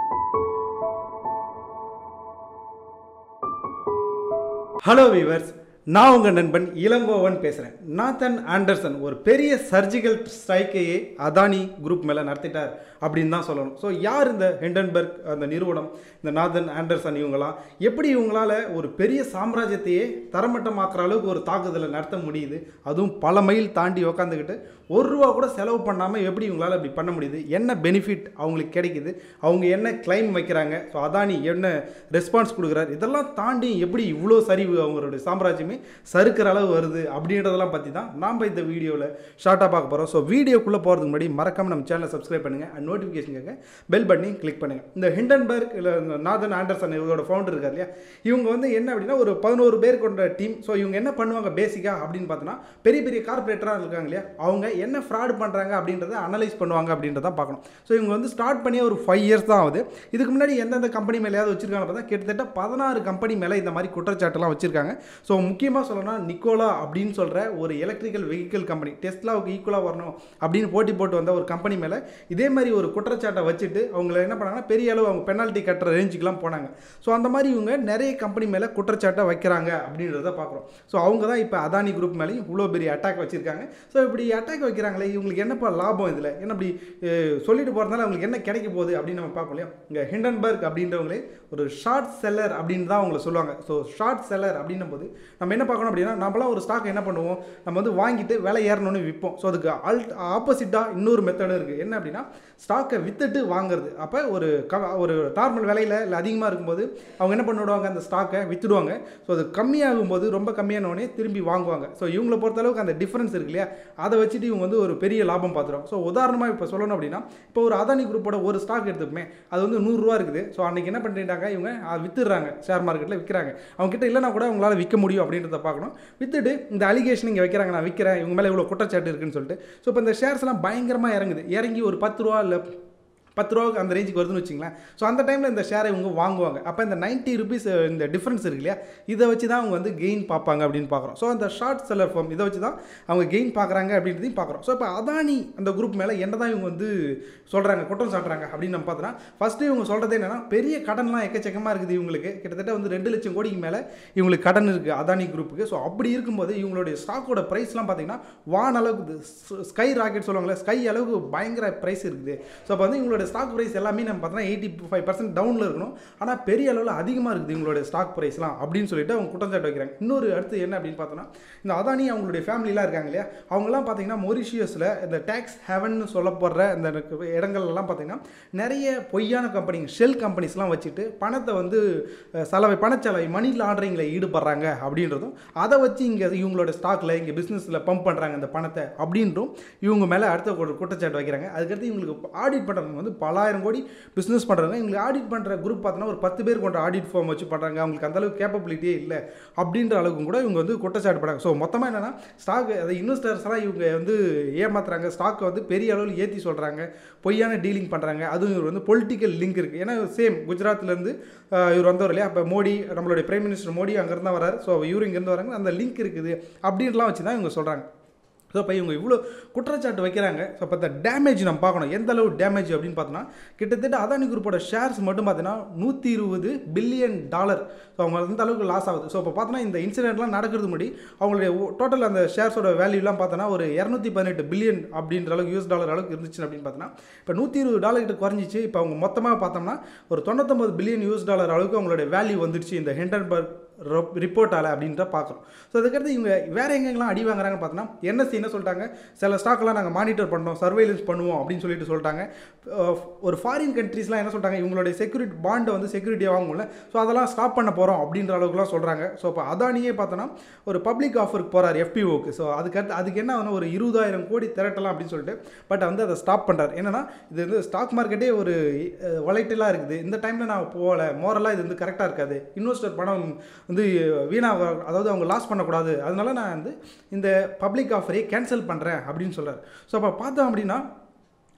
hello viewers நான் உங்கள் நண்பன் இளங்கோவன் பேசுகிறேன் நாத்தன் ஆண்டர்சன் ஒரு பெரிய சர்ஜிக்கல் ஸ்ட்ரைக்கையே அதானி குரூப் மேலே நடத்திட்டார் அப்படின்னு தான் சொல்லணும் ஸோ யார் இந்த ஹிண்டன்பர்க் அந்த நிறுவனம் இந்த நாதன் ஆண்டர்சன் இவங்களாம் எப்படி இவங்களால ஒரு பெரிய சாம்ராஜ்யத்தையே தரமட்டமாக்குற அளவுக்கு ஒரு தாக்குதலை நடத்த முடியுது அதுவும் பல மைல் தாண்டி உக்காந்துக்கிட்டு ஒரு ரூபா கூட செலவு பண்ணாமல் எப்படி இவங்களால இப்படி பண்ண முடியுது என்ன பெனிஃபிட் அவங்களுக்கு கிடைக்குது அவங்க என்ன கிளைம் வைக்கிறாங்க ஸோ அதானி என்ன ரெஸ்பான்ஸ் கொடுக்குறாரு இதெல்லாம் தாண்டி எப்படி இவ்வளோ சரிவு அவங்களுடைய சாம்ராஜ்யமே சறுக்கிற அளவு வருது அப்படின்றதெல்லாம் பற்றி தான் நாம் இந்த வீடியோவில் ஷார்ட்டாக பார்க்க போகிறோம் ஸோ வீடியோக்குள்ளே போகிறதுக்கு முன்னாடி மறக்காம நம்ம சேனலை சப்ஸ்கிரைப் பண்ணுங்கள் அண்ட் நோட்டிஃபிகேஷனுக்காக பெல் பண்ணி கிளிக் பண்ணுங்கள் இந்த ஹிண்டன்பர்க் இல்லை இந்த நாதன் ஆண்டர்சன் இவரோட ஃபவுண்டர் இருக்கார் இல்லையா இவங்க வந்து என்ன அப்படின்னா ஒரு பதினோரு பேர் கொண்ட டீம் ஸோ இவங்க என்ன பண்ணுவாங்க பேசிக்காக அப்படின்னு பார்த்தோன்னா பெரிய பெரிய கார்பரேட்டராக இருக்காங்க இல்லையா அவங்க என்ன ஃப்ராட் பண்ணுறாங்க அப்படின்றத அனலைஸ் பண்ணுவாங்க அப்படின்றத பார்க்கணும் ஸோ இவங்க வந்து ஸ்டார்ட் பண்ணி ஒரு ஃபைவ் இயர்ஸ் தான் ஆகுது இதுக்கு முன்னாடி எந்தெந்த கம்பெனி மேலேயாவது வச்சிருக்காங்க பார்த்தா கிட்டத்தட்ட பதினாறு கம்பெனி மேலே இந்த மாதிரி குற்றச்சாட்டுலாம் வச்சிருக்காங்க ஸோ முக்கியமாக சொல்லணும்னா நிக்கோலா அப்படின்னு சொல்கிற ஒரு எலக்ட்ரிக்கல் வெஹிக்கிள் கம்பெனி டெஸ்லாவுக்கு ஈக்குவலாக வரணும் அப்படின்னு போட்டி போட்டு வந்த ஒரு கம்பெனி மேலே இதே மாதிரி ஒரு குற்றச்சாட்டை வச்சுட்டு அவங்கள என்ன பண்ணாங்கன்னா பெரிய அளவு அவங்க பெனால்ட்டி கட்டுற ரேஞ்சுக்கெலாம் போனாங்க ஸோ அந்த மாதிரி இவங்க நிறைய கம்பெனி மேலே குற்றச்சாட்டை வைக்கிறாங்க அப்படின்றத பார்க்குறோம் ஸோ அவங்க தான் இப்போ அதானி குரூப் மேலேயும் இவ்வளோ பெரிய அட்டாக் வச்சிருக்காங்க ஸோ இப்படி அட்டாக் வைக்கிறாங்களே இவங்களுக்கு என்னப்பா லாபம் இதில் என்ன இப்படி அஹ், சொல்லிட்டு போகிறதுனால அவங்களுக்கு என்ன கிடைக்க போகுது அப்படின்னு நம்ம பார்ப்போம் இல்லையா இங்கே ஹிண்டன்பர்க் அப்படின்றவங்களே ஒரு ஷார்ட் செல்லர் அப்படின்னு தான் அவங்களை சொல்லுவாங்க ஸோ ஷார்ட் செல்லர் அப்படின்னும் போது நம்ம என்ன பார்க்கணும் அப்படின்னா நம்மளாம் ஒரு ஸ்டாக் என்ன பண்ணுவோம் நம்ம வந்து வாங்கிட்டு விலை ஏறணும்னு விற்போம் ஸோ அதுக்கு அல்ட் ஆப்போசிட்டாக இன்னொரு மெத்தடும் இருக்குது என்ன அப்படின்னா ஸ்டாக்கை வித்துட்டு வாங்குறது அப்போ ஒரு க ஒரு நார்மல் விலையில் இல்லை அதிகமாக இருக்கும்போது அவங்க என்ன பண்ணிவிடுவாங்க அந்த ஸ்டாக்கை வித்துடுவாங்க ஸோ அது கம்மியாகும் போது ரொம்ப கம்மியான உடனே திரும்பி வாங்குவாங்க ஸோ இவங்களை பொறுத்தளவுக்கு அந்த டிஃப்ரென்ஸ் இருக்கு இல்லையா அதை வச்சுட்டு இவங்க வந்து ஒரு பெரிய லாபம் பார்த்துருவாங்க ஸோ உதாரணமாக இப்போ சொல்லணும் அப்படின்னா இப்போ ஒரு அதானி குரூப்போட ஒரு ஸ்டாக் எடுத்துப்போமே அது வந்து நூறுரூவா இருக்குது ஸோ அன்றைக்கி என்ன பண்ணிட்டாங்க இவங்க அதை வித்துடுறாங்க ஷேர் மார்க்கெட்டில் விற்கிறாங்க அவங்க கிட்ட இல்லைனா கூட அவங்களால விற்க முடியும் அப்படின்றத பார்க்கணும் வித்துட்டு இந்த அலிகேஷன் இங்கே வைக்கிறாங்க நான் விற்கிறேன் இவங்க மேலே இவ்வளோ குற்றச்சாட்டு இருக்குன்னு சொல்லிட்டு ஸோ இப்போ இந்த ஷேர்ஸ் எல்லாம் பயங்கரமாக இறங்குது இறங்கி ஒரு பத்து ரூபா இல்லை பத்து ரூபாவுக்கு அந்த ரேஞ்சுக்கு வருதுன்னு வச்சிங்களேன் ஸோ அந்த டைமில் இந்த ஷேரை இவங்க வாங்குவாங்க அப்போ இந்த நைன்ட்டி ருபீஸ் இந்த டிஃப்ரென்ஸ் இருக்கு இல்லையா இதை வச்சு தான் அவங்க வந்து கெயின் பார்ப்பாங்க அப்படின்னு பார்க்குறோம் ஸோ அந்த ஷார்ட் செல்லர் ஃபார்ம் இதை வச்சு தான் அவங்க கெயின் பார்க்குறாங்க அப்படின்றதையும் பார்க்குறோம் ஸோ இப்போ அதானி அந்த குரூப் மேலே என்ன தான் இவங்க வந்து சொல்கிறாங்க குற்றம் சாட்டுறாங்க அப்படின்னு நம்ம பார்த்தோன்னா ஃபஸ்ட்டு இவங்க சொல்கிறது என்னன்னா பெரிய கடன்லாம் எக்கச்சக்கமாக இருக்குது இவங்களுக்கு கிட்டத்தட்ட வந்து ரெண்டு லட்சம் கோடிக்கு மேலே இவங்களுக்கு கடன் இருக்குது அதானி குரூப்புக்கு ஸோ அப்படி இருக்கும்போது இவங்களுடைய ஸ்டாக்கோட ப்ரைஸ்லாம் பார்த்தீங்கன்னா வான் அளவுக்கு ஸ்கை ராக்கெட் சொல்லுவாங்களே ஸ்கை அளவுக்கு பயங்கர ப்ரைஸ் இருக்குது ஸோ அப்போ வந்து இவங்களோட ஸ்டாக் ப்ரைஸ் எல்லாமே நம்ம பார்த்தோன்னா எயிட்டி ஃபைவ் பர்சன்ட் டவுனில் இருக்கணும் ஆனால் பெரிய அளவில் அதிகமாக இருக்குது இவங்களோட ஸ்டாக் ப்ரைஸ்லாம் அப்படின்னு சொல்லிட்டு அவங்க குற்றச்சாட்டு வைக்கிறாங்க இன்னொரு அடுத்து என்ன அப்படின்னு பார்த்தோன்னா இந்த அதானி அவங்களுடைய ஃபேமிலிலாம் இருக்காங்க இல்லையா அவங்கலாம் பார்த்தீங்கன்னா மொரிஷியஸில் இந்த டேக்ஸ் ஹெவன் சொல்லப்படுற இந்த இடங்கள்லாம் பார்த்தீங்கன்னா நிறைய பொய்யான கம்பெனிங்க ஷெல் கம்பெனிஸ்லாம் வச்சுட்டு பணத்தை வந்து அஹ், செலவை பணச்செலவை மணி லாண்டரிங்கில் ஈடுபடுறாங்க அப்படின்றதும் அதை வச்சு இங்கே இவங்களோட ஸ்டாக்கில் இங்கே பிஸ்னஸில் பம்ப் பண்ணுறாங்க இந்த பணத்தை அப்படின்றும் இவங்க மேலே அடுத்த ஒரு குற்றச்சாட்டு வைக்கிறாங்க அதுக்கடுத்து இவங்களுக்கு ஆடிட் பண்ணுறவங்க வந்து பலாயிரம் கோடி பிஸ்னஸ் பண்ணுறாங்க இவங்களுக்கு ஆடிட் பண்ணுற குரூப் பார்த்தோன்னா ஒரு பத்து பேர் கொண்ட ஆடிட் ஃபார்ம் வச்சு பண்ணுறாங்க அவங்களுக்கு அந்த அளவுக்கு கேப்பபிலிட்டியே இல்லை அப்படின்ற அளவுக்கு கூட இவங்க வந்து குற்றச்சாட்டு பண்றாங்க ஸோ மொத்தமாக என்னன்னா ஸ்டாக் அதை இன்வெஸ்டர்ஸ்லாம் இவங்க வந்து ஏமாத்துறாங்க ஸ்டாக்கை வந்து பெரிய அளவில் ஏற்றி சொல்கிறாங்க பொய்யான டீலிங் பண்ணுறாங்க அதுவும் இவர் வந்து பொலிட்டிக்கல் லிங்க் இருக்குது ஏன்னா சேம் குஜராத்லேருந்து இவர் வந்தவர் இல்லையா அப்போ மோடி நம்மளுடைய பிரைம் மினிஸ்டர் மோடி அங்கேருந்து தான் வராரு ஸோ இவரு இங்கேருந்து வராங்க அந்த லிங்க் இருக்குது அப்படின்லாம் வச்சு தான் இவங்க சொல்கிறாங்க ஸோ இப்போ இவங்க இவ்வளோ குற்றச்சாட்டு வைக்கிறாங்க ஸோ இப்போ இந்த டேமேஜ் நம்ம பார்க்கணும் எந்த அளவு டேமேஜ் அப்படின்னு பார்த்தோன்னா கிட்டத்தட்ட அதானி குரூப்போட ஷேர்ஸ் மட்டும் பார்த்தீங்கன்னா நூற்றி இருபது பில்லியன் டாலர் ஸோ அவங்க அந்த அளவுக்கு லாஸ் ஆகுது ஸோ இப்போ பார்த்தோன்னா இந்த இன்சிடென்ட்லாம் நடக்கிறது முன்னாடி அவங்களுடைய டோட்டல் அந்த ஷேர்ஸோட வேல்யூலாம் பார்த்தோன்னா ஒரு இரநூத்தி பதினெட்டு பில்லியன் அப்படின்ற அளவுக்கு யூஎஸ் டாலர் அளவுக்கு இருந்துச்சு அப்படின்னு பார்த்தோன்னா இப்போ நூற்றி இருபது டாலர் கிட்ட குறைஞ்சிச்சு இப்போ அவங்க மொத்தமாக பார்த்தோம்னா ஒரு தொண்ணூத்தொம்பது பில்லியன் யூஎஸ் டாலர் அளவுக்கு அவங்களுடைய வேல்யூ வந்துடுச்சு இந்த ஹிண்டன்பர்க் ரிப்போர்ட்டால் அப்படின்ற பார்க்குறோம் ஸோ அதுக்கடுத்து இவங்க வேறு எங்கெங்கெல்லாம் அடி வாங்குறாங்க பார்த்தோன்னா என்எஸ்சி என்ன சொல்லிட்டாங்க சில ஸ்டாக்லாம் நாங்கள் மானிட்டர் பண்ணோம் சர்வைலன்ஸ் பண்ணுவோம் அப்படின்னு சொல்லிட்டு சொல்லிட்டாங்க அஹ் ஒரு ஃபாரின் கண்ட்ரீஸ்லாம் என்ன சொல்லிட்டாங்க இவங்களுடைய செக்யூரிட்டி பாண்டை வந்து செக்யூரிட்டியாக வாங்கும்ல ஸோ அதெல்லாம் ஸ்டாப் பண்ண போகிறோம் அப்படின்ற அளவுக்குலாம் சொல்கிறாங்க ஸோ இப்போ அதானியே பார்த்தோன்னா ஒரு பப்ளிக் ஆஃபருக்கு போகிறார் எஃபிஓக்கு ஸோ அதுக்கடுத்து அதுக்கு என்ன ஆகுதுன்னா ஒரு இருபதாயிரம் கோடி திரட்டலாம் அப்படின்னு சொல்லிட்டு பட் வந்து அதை ஸ்டாப் பண்ணுறாரு என்னன்னா இது வந்து ஸ்டாக் மார்க்கெட்டே ஒரு வலைட்டலாக இருக்குது இந்த டைமில் நான் போகல மோரலாக இது வந்து கரெக்டாக இருக்காது இன்வெஸ்டர் பணம் வந்து வீணாக அதாவது அவங்க லாஸ் பண்ணக்கூடாது அதனால நான் வந்து இந்த பப்ளிக் ஆஃபரையே கேன்சல் பண்ணுறேன் அப்படின்னு சொல்கிறார் ஸோ அப்போ பார்த்தோம் அப்படின்னா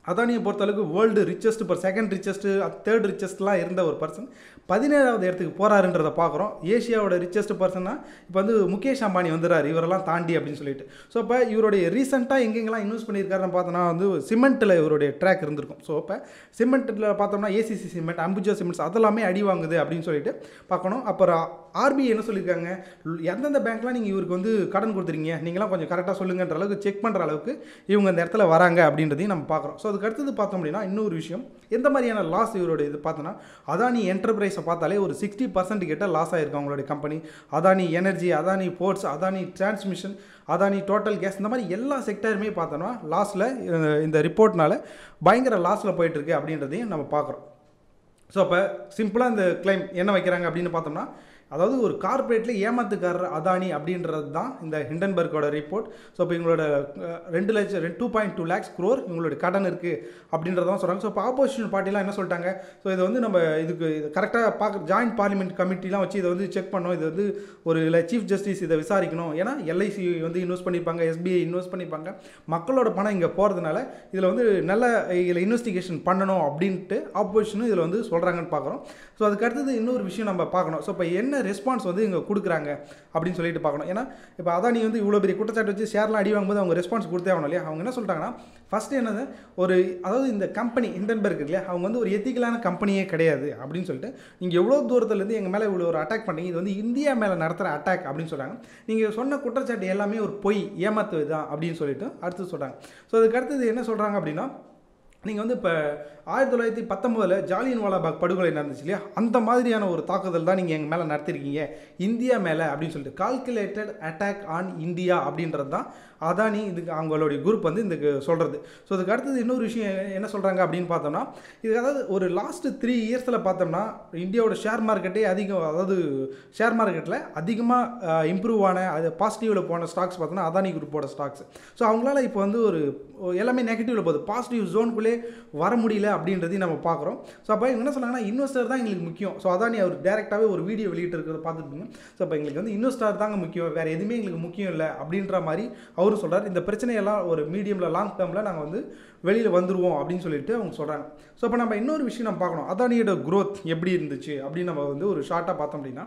அதானியை பொறுத்தளவுக்கு வேர்ல்டு ரிச்சஸ்ட் இப்போ செகண்ட் ரிச்சஸ்ட்டு தேர்ட் ரிச்சஸ்ட்லாம் இருந்த ஒரு பர்சன் பதினேழாவது இடத்துக்கு போகிறாருன்றதை பார்க்குறோம் ஏஷியாவோட ரிச்சஸ்ட் பர்சன்னா இப்போ வந்து முகேஷ் அம்பானி வந்துடுறாரு இவரெல்லாம் தாண்டி அப்படின்னு சொல்லிட்டு ஸோ இப்போ இவருடைய ரீசெண்டாக எங்கெங்கெல்லாம் இன்வெஸ்ட் பண்ணியிருக்காருன்னு பார்த்தோன்னா வந்து சிமெண்ட்டில் இவருடைய ட்ராக் இருந்திருக்கும் ஸோ இப்போ சிமெண்ட்டில் பார்த்தோம்னா ஏசிசி சிமெண்ட் அம்புஜா சிமெண்ட்ஸ் அதெல்லாமே அடி வாங்குது அப்படின்னு சொல்லிட்டு பார்க்கணும் அப்புறம் ஆர்பிஐ என்ன சொல்லியிருக்காங்க எந்தெந்த பேங்க்லாம் நீங்கள் இவருக்கு வந்து கடன் கொடுத்துருங்க நீங்களாம் கொஞ்சம் கரெக்டாக சொல்லுங்கன்ற அளவுக்கு செக் பண்ணுற அளவுக்கு இவங்க இந்த இடத்துல வராங்க அப்படின்றதையும் நம்ம பார்க்குறோம் ஸோ அதுக்கு அடுத்தது பார்த்தோம் அப்படின்னா இன்னொரு விஷயம் எந்த மாதிரியான லாஸ் இவரோட இது பார்த்தோன்னா அதானி என்டர்பிரைஸை பார்த்தாலே ஒரு சிக்ஸ்டி பர்சன்ட் கிட்ட லாஸ் ஆயிருக்கு அவங்களுடைய company Adani energy Adani ports Adani transmission Adani total gas இந்த மாதிரி எல்லா செக்டருமே பார்த்தோன்னா லாஸில் இந்த ரிப்போர்ட்னால பயங்கர லாஸில் போயிட்டுருக்கு அப்படின்றதையும் நம்ம பார்க்குறோம் ஸோ அப்போ சிம்பிளாக இந்த கிளைம் என்ன வைக்கிறாங்க அப்படின்னு பார்த்தோம்னா அதாவது ஒரு கார்ப்பரேட்டில் ஏமாத்துக்காரர் அதானி அப்படின்றது தான் இந்த ஹிண்டன்பர்க்கோட ரிப்போர்ட் ஸோ இப்போ இவங்களோட அஹ், ரெண்டு லட்சம் ரெண்டு two point two lakhs crore இவங்களோட கடன் இருக்குது அப்படின்றதான் சொல்கிறாங்க ஸோ இப்போ ஆப்போசிஷன் பார்ட்டிலாம் என்ன சொல்லிட்டாங்க ஸோ இதை வந்து நம்ம இதுக்கு இது கரெக்டாக பார்க்க ஜாயின்ட் பார்லிமெண்ட் கமிட்டிலாம் வச்சு இதை வந்து செக் பண்ணோம் இது வந்து ஒரு இல்லை சீஃப் ஜஸ்டிஸ் இதை விசாரிக்கணும் ஏன்னா எல்ஐசி வந்து இன்வெஸ்ட் பண்ணியிருப்பாங்க எஸ்பிஐ இன்வெஸ்ட் பண்ணியிருப்பாங்க மக்களோட பணம் இங்கே போகிறதுனால இதில் வந்து நல்ல இதில் இன்வெஸ்டிகேஷன் பண்ணணும் அப்படின்ட்டு ஆப்போசிஷனும் இதில் வந்து சொல்கிறாங்கன்னு பார்க்குறோம் ஸோ அதுக்கு அடுத்தது இன்னொரு விஷயம் நம்ம பார்க்கணும் ஸோ இப்போ என்ன ரெஸ்பான்ஸ் வந்து இங்கே கொடுக்குறாங்க அப்படின்னு சொல்லிட்டு பார்க்கணும் ஏன்னா இப்போ அதானி வந்து இவ்வளோ பெரிய குற்றச்சாட்டு வச்சு ஷேர்லாம் அடி வாங்கும்போது அவங்க ரெஸ்பான்ஸ் கொடுத்தே ஆகணும் இல்லையா அவங்க என்ன சொல்லிட்டாங்கன்னா ஃபஸ்ட்டு என்னது ஒரு அதாவது இந்த கம்பெனி இண்டன்பர்க் இல்லையா அவங்க வந்து ஒரு எத்திக்கலான கம்பெனியே கிடையாது அப்படின்னு சொல்லிட்டு நீங்கள் எவ்வளோ தூரத்துலேருந்து எங்கள் மேலே இவ்வளோ ஒரு அட்டாக் பண்ணீங்க இது வந்து இந்தியா மேலே நடத்துகிற அட்டாக் அப்படின்னு சொல்கிறாங்க நீங்கள் சொன்ன குற்றச்சாட்டு எல்லாமே ஒரு பொய் ஏமாத்துவது தான் அப்படின்னு சொல்லிட்டு அடுத்து சொல்கிறாங்க ஸோ அதுக்கு அடுத்தது என்ன சொல்கிறாங்க அப்படின்னா நீங்கள் வந்து இப்போ ஆயிரத்தி தொள்ளாயிரத்தி பத்தொம்போதில் ஜாலியன் வாலாபாக் படுகொலை நடந்துச்சு இல்லையா அந்த மாதிரியான ஒரு தாக்குதல் தான் நீங்கள் எங்கள் மேலே நடத்திருக்கீங்க இந்தியா மேலே அப்படின்னு சொல்லிட்டு கால்குலேட்டட் அட்டாக் ஆன் இந்தியா அப்படின்றது தான் அதானி இதுக்கு அவங்களுடைய குரூப் வந்து இதுக்கு சொல்கிறது ஸோ அதுக்கு அடுத்தது இன்னொரு விஷயம் என்ன சொல்கிறாங்க அப்படின்னு பார்த்தோம்னா இது அதாவது ஒரு லாஸ்ட்டு த்ரீ இயர்ஸில் பார்த்தோம்னா இந்தியாவோட ஷேர் மார்க்கெட்டே அதிகம் அதாவது ஷேர் மார்க்கெட்டில் அதிகமாக இம்ப்ரூவ் ஆன அது பாசிட்டிவில் போன ஸ்டாக்ஸ் பார்த்தோன்னா அதானி குரூப்போட ஸ்டாக்ஸ் ஸோ அவங்களால இப்போ வந்து ஒரு எல்லாமே நெகட்டிவில் போகுது பாசிட்டிவ் ஜோனுக்குள்ளே வர முடியல அப்படின்றதையும் நம்ம பார்க்குறோம் ஸோ அப்போ இவங்க என்ன சொன்னாங்கன்னா இன்வெஸ்டர் தான் எங்களுக்கு முக்கியம் ஸோ அதானி அவர் டேரெக்டாகவே ஒரு வீடியோ வெளியிட்டு இருக்கிறத பார்த்துருப்பீங்க ஸோ அப்போ எங்களுக்கு வந்து இன்வெஸ்டர் தாங்க முக்கியம் வேறு எதுவுமே எங்களுக்கு முக்கியம் இல்லை அப்படின்ற மாதிரி அவரும் சொல்கிறார் இந்த பிரச்சனையெல்லாம் ஒரு மீடியமில் லாங் டேர்மில் நாங்கள் வந்து வெளியில் வந்துருவோம் அப்படின்னு சொல்லிட்டு அவங்க சொல்கிறாங்க ஸோ இப்போ நம்ம இன்னொரு விஷயம் நம்ம பார்க்கணும் அதானியோட growth எப்படி இருந்துச்சு அப்படின்னு நம்ம வந்து ஒரு ஷார்ட்டாக பார்த்தோம் அப்படின்னா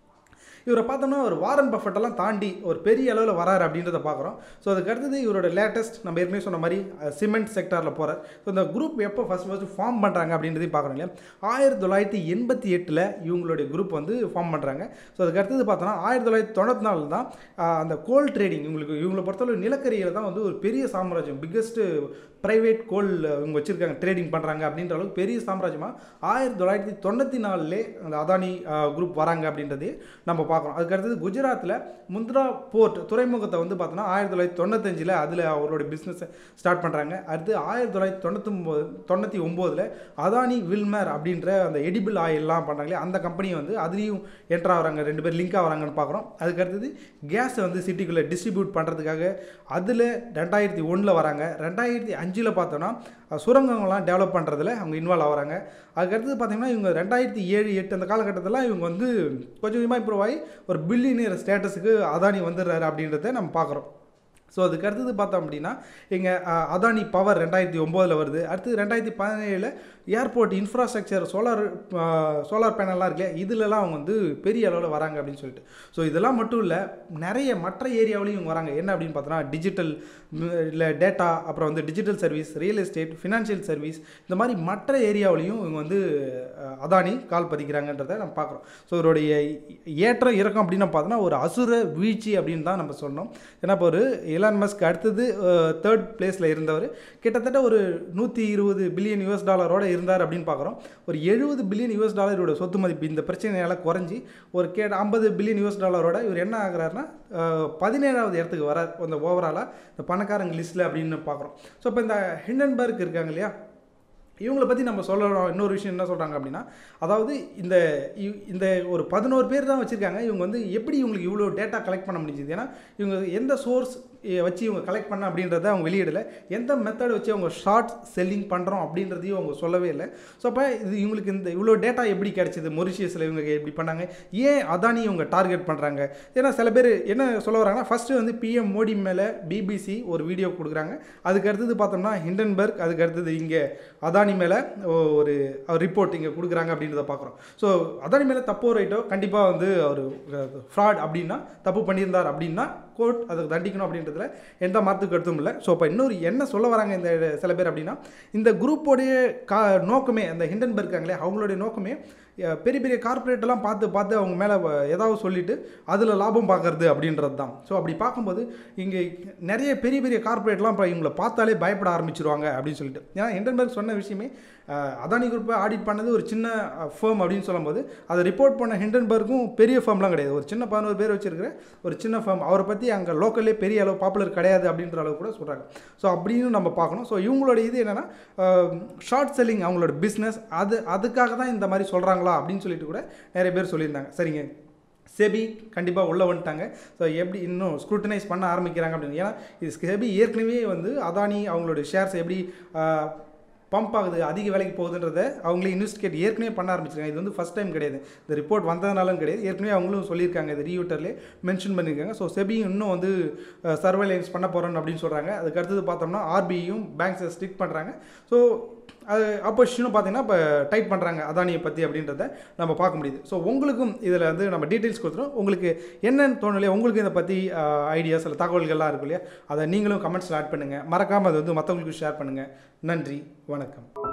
இவரை பார்த்தோம்னா ஒரு வாரன் பஃபட்டெல்லாம் தாண்டி ஒரு பெரிய அளவில் வராரு அப்படின்றத பார்க்குறோம் ஸோ அதுக்கு அடுத்தது இவரோட லேட்டஸ்ட் நம்ம ஏற்கனவே சொன்ன மாதிரி சிமெண்ட் செக்டாரில் போகிறார் ஸோ இந்த குரூப் எப்போ ஃபஸ்ட் ஃபஸ்ட்டு ஃபார்ம் பண்ணுறாங்க அப்படின்றதையும் பார்க்குறோம் இல்லையா ஆயிரத்தி தொள்ளாயிரத்தி எண்பத்தி எட்டில் இவங்களுடைய குரூப் வந்து ஃபார்ம் பண்ணுறாங்க ஸோ அதுக்கு அடுத்தது பார்த்தோன்னா ஆயிரத்தி தொள்ளாயிரத்தி தொண்ணூற்றி நாலில் தான் ஆஹ், அந்த கோல் ட்ரேடிங் இவங்களுக்கு இவங்களை பொறுத்தளவு நிலக்கரியில் தான் வந்து ஒரு பெரிய சாம்ராஜ்யம் பிக்கஸ்ட்டு ப்ரைவேட் கோல் இவங்க வச்சுருக்காங்க ட்ரேடிங் பண்ணுறாங்க அப்படின்ற அளவுக்கு பெரிய சாம்ராஜ்யமாக ஆயிரத்தி தொள்ளாயிரத்தி தொண்ணூற்றி நாலுலே அந்த அதானி குரூப் வராங்க அப்படின்றதே நம்ம பார்க்குறோம் அதுக்கு அடுத்தது குஜராத்தில் முந்த்ரா போர்ட் துறைமுகத்தை வந்து பார்த்தோன்னா ஆயிரத்தி தொள்ளாயிரத்தி தொண்ணூத்தஞ்சில் அதில் அவரோட பிஸ்னஸை ஸ்டார்ட் பண்ணுறாங்க அடுத்து ஆயிரத்தி தொள்ளாயிரத்தி தொண்ணூத்தொம்பது தொண்ணூற்றி ஒம்போதில் அதானி வில்மர் அப்படின்ற அந்த எடிபிள் ஆயில்லாம் பண்ணுறாங்களே அந்த கம்பெனி வந்து அதுலேயும் என்ட்ரு ஆகுறாங்க ரெண்டு பேர் லிங்க் ஆகுறாங்கன்னு பார்க்குறோம் அதுக்கு அடுத்தது கேஸை வந்து சிட்டிக்குள்ளே டிஸ்ட்ரிபியூட் பண்ணுறதுக்காக அதில் ரெண்டாயிரத்தி ஒன்றில் வராங்க ரெண்டாயிரத்தி அஞ்சில் பார்த்தோன்னா அஹ், சுரங்கங்கள்லாம் டெவலப் பண்ணுறதுல அவங்க இன்வால்வ் ஆகுறாங்க அதுக்கடுத்தது பார்த்தீங்கன்னா இவங்க ரெண்டாயிரத்தி ஏழு எட்டு அந்த காலகட்டத்தில் இவங்க வந்து கொஞ்சம் கொஞ்சமாக இம்ப்ரூவ் ஆகி ஒரு பில்லியனியர் ஸ்டேட்டஸுக்கு அதானி வந்துடுறாரு அப்படின்றத நம்ம பார்க்குறோம் ஸோ அதுக்கு அடுத்தது பார்த்தோம் அப்படின்னா இங்கே அதானி பவர் ரெண்டாயிரத்தி ஒம்போதில் வருது அடுத்து ரெண்டாயிரத்தி பதினேழில் ஏர்போர்ட் இன்ஃப்ராஸ்ட்ரக்சர் சோலார் சோலார் பேனல்லாம் இருக்கு இல்லையா இதுலலாம் அவங்க வந்து பெரிய அளவில் வராங்க அப்படின்னு சொல்லிட்டு ஸோ இதெல்லாம் மட்டும் இல்லை நிறைய மற்ற ஏரியாவிலையும் இவங்க வராங்க என்ன அப்படின்னு பார்த்தோன்னா டிஜிட்டல் இல்லை டேட்டா அப்புறம் வந்து digital service real estate financial service இந்த மாதிரி மற்ற ஏரியாவிலையும் இவங்க வந்து அஹ், அதானி கால் பதிக்கிறாங்கன்றதை நம்ம பார்க்குறோம் ஸோ இவருடைய ஏற்றம் இறக்கம் அப்படின்னு நம்ம பார்த்தோன்னா ஒரு அசுர வீழ்ச்சி அப்படின்னு தான் நம்ம சொன்னோம் ஏன்னா இப்போ ஒரு எலான் மஸ்க் அடுத்தது தேர்ட் பிளேஸில் இருந்தவர் கிட்டத்தட்ட ஒரு நூற்றி இருபது பில்லியன் யூஎஸ் டாலரோட இருந்தார் அப்படின்னு பார்க்குறோம் ஒரு எழுபது பில்லியன் யூஎஸ் டாலரோட சொத்து மதிப்பு இந்த பிரச்சனையால் குறைஞ்சி ஒரு கே ஐம்பது பில்லியன் யூஎஸ் டாலரோட இவர் என்ன ஆகுறாருன்னா அஹ், பதினேழாவது இடத்துக்கு வரார் அந்த ஓவராலாக இந்த பணக்காரங்க லிஸ்ட்டில் அப்படின்னு பார்க்குறோம் ஸோ இப்போ இந்த ஹிண்டன்பர்க் இருக்காங்க இல்லையா இவங்கள பற்றி நம்ம சொல்லணும் இன்னொரு விஷயம் என்ன சொல்கிறாங்க அப்படின்னா அதாவது இந்த இவ்- இந்த ஒரு பதினோரு பேர் தான் வச்சுருக்காங்க இவங்க வந்து எப்படி இவங்களுக்கு இவ்வளோ டேட்டா கலெக்ட் பண்ண முடிஞ்சுது ஏன்னா இவங்க எந்த சோர்ஸ் வச்சு இவங்க கலெக்ட் பண்ண அப்படின்றத அவங்க வெளியிடலை எந்த மெத்தட் வச்சு அவங்க ஷார்ட் செல்லிங் பண்ணுறோம் அப்படின்றதையும் அவங்க சொல்லவே இல்லை ஸோ அப்போ இது இவங்களுக்கு இந்த இவ்வளோ டேட்டா எப்படி கிடைச்சிது மொரிஷியஸில் இவங்க எப்படி பண்ணாங்க ஏன் அதானி இவங்க டார்கெட் பண்ணுறாங்க ஏன்னா சில பேர் என்ன சொல்ல வராங்கன்னா ஃபஸ்ட்டு வந்து பிஎம் மோடி மேலே பிபிசி ஒரு வீடியோ கொடுக்குறாங்க அதுக்கு அடுத்தது பார்த்தோம்னா ஹிண்டன்பர்க் அதுக்கு அடுத்தது இங்கே அதானி மேலே ஒரு ரிப்போர்ட் இங்கே கொடுக்குறாங்க அப்படின்றத பார்க்குறோம் ஸோ அதானி மேலே தப்போ ரைட்டோ கண்டிப்பாக வந்து அவர் ஃப்ராட் அப்படின்னா தப்பு பண்ணியிருந்தார் அப்படின்னா கோர்ட் அதுக்கு தண்டிக்கணும் அப்படின்றதுல எந்த மாற்றுக்கு கருத்தும் இல்லை ஸோ இப்போ இன்னொரு என்ன சொல்ல வராங்க இந்த சில பேர் அப்படின்னா இந்த குரூப்போடைய கா நோக்கமே அந்த ஹிண்டன்பர்க் இருக்காங்களே அவங்களுடைய நோக்கமே அஹ், பெரிய பெரிய கார்ப்பரேட்டெல்லாம் பார்த்து பார்த்து அவங்க மேலே ஏதாவது சொல்லிட்டு அதில் லாபம் பார்க்கறது அப்படின்றது தான் ஸோ அப்படி பார்க்கும்போது இங்கே நிறைய பெரிய பெரிய கார்ப்பரேட்லாம் இப்போ இவங்களை பார்த்தாலே பயப்பட ஆரம்பிச்சிருவாங்க அப்படின்னு சொல்லிட்டு ஏன்னா ஹிண்டன்பர்க் சொன்ன விஷயமே அஹ், அதானி குரூப்பை ஆடிட் பண்ணது ஒரு சின்ன ஃபேம் அப்படின்னு சொல்லும்போது அதை ரிப்போர்ட் பண்ண ஹிண்டன்பர்க்கும் பெரிய ஃபேம்லாம் கிடையாது ஒரு சின்ன பதினோரு பேர் வச்சிருக்கிற ஒரு சின்ன ஃபேம் அவரை பற்றி அங்கே லோக்கல்லே பெரிய அளவு பாப்புலர் கிடையாது அப்படின்ற அளவு கூட சொல்கிறாங்க ஸோ அப்படின்னு நம்ம பார்க்கணும் ஸோ இவங்களோட இது என்னென்னா ஷார்ட் செல்லிங் அவங்களோட பிஸ்னஸ் அது அதுக்காக தான் இந்த மாதிரி சொல்கிறாங்களா அப்படின்னு சொல்லிட்டு கூட நிறைய பேர் சொல்லியிருந்தாங்க சரிங்க செபி கண்டிப்பாக உள்ளே வந்துட்டாங்க ஸோ எப்படி இன்னும் ஸ்க்ரூட்டனைஸ் பண்ண ஆரம்பிக்கிறாங்க அப்படின்னு ஏன்னா இது செபி ஏற்கனவே வந்து அதானி அவங்களோட ஷேர்ஸ் எப்படி பம்ப் ஆகுது அதிக விலைக்கு போகுதுன்றத அவங்களே இன்வெஸ்டிகேட் ஏற்கனவே பண்ண ஆரம்பிச்சிருக்காங்க இது வந்து ஃபஸ்ட் டைம் கிடையாது இந்த ரிப்போர்ட் வந்ததுனாலும் கிடையாது ஏற்கனவே அவங்களும் சொல்லியிருக்காங்க இது ரீயூட்டர்லேயே மென்ஷன் பண்ணியிருக்காங்க ஸோ செபியும் இன்னும் வந்து சர்வைலன்ஸ் பண்ண போகிறோம் அப்படின்னு சொல்கிறாங்க அதுக்கு அடுத்தது பார்த்தோம்னா ஆர்பிஐயும் பேங்க்ஸை ஸ்ட்ரிக் பண்ணுறாங்க ஸோ அது அப்போசிஷனும் பார்த்தீங்கன்னா இப்போ டைட் பண்ணுறாங்க அதானியை பற்றி அப்படின்றத நம்ம பார்க்க முடியுது ஸோ உங்களுக்கும் இதில் வந்து நம்ம டீட்டெயில்ஸ் கொடுத்துரும் உங்களுக்கு என்னென்னு தோணலையோ உங்களுக்கு இதை பற்றி ஐடியாஸ் இல்லை தகவல்கள்லாம் இருக்கும் இல்லையா அதை நீங்களும் கமெண்ட்ஸில் ஆட் பண்ணுங்கள் மறக்காமல் அதை வந்து மற்றவங்களுக்கு ஷேர் பண்ணுங்கள் நன்றி வணக்கம்